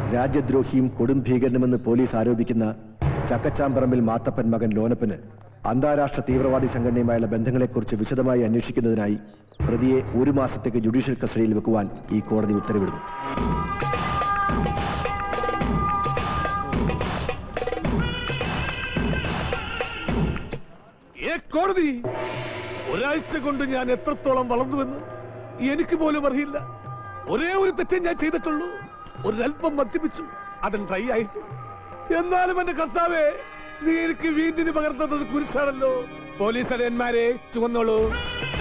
രാജ്യദ്രോഹിയും കൊടും ഭീകരനുമെന്ന് പോലീസ് ആരോപിക്കുന്ന ചക്കച്ചാമ്പറമ്പിൽ മാത്തപ്പൻ മകൻ ലോനപ്പന് അന്താരാഷ്ട്ര തീവ്രവാദി സംഘടനയുമായുള്ള ബന്ധങ്ങളെക്കുറിച്ച് വിശദമായി അന്വേഷിക്കുന്നതിനായി പ്രതിയെ ഒരു മാസത്തേക്ക് ജുഡീഷ്യൽ കസ്റ്റഡിയിൽ വെക്കുവാൻ ഈ കോടതി ഉത്തരവിടുന്നു ഏ കോടതി ഒരാഴ്ച കൊണ്ട് ഞാൻ എത്രത്തോളം വളർന്നുവെന്ന് എനിക്ക് പോലും അറിയില്ല ഒരേ ഒരു തെറ്റേ ഞാൻ ചെയ്തിട്ടുള്ളൂ ഒരല്പം മദ്യപിച്ചു അതൻ ട്രൈ ആയിട്ട് എന്നാലും എന്റെ കർത്താവേ നീ എനിക്ക് വീണ്ടിന് പകർന്നത് കുരിശാണല്ലോ പോലീസ് അടിയന്മാരെ ചുവന്നോളൂ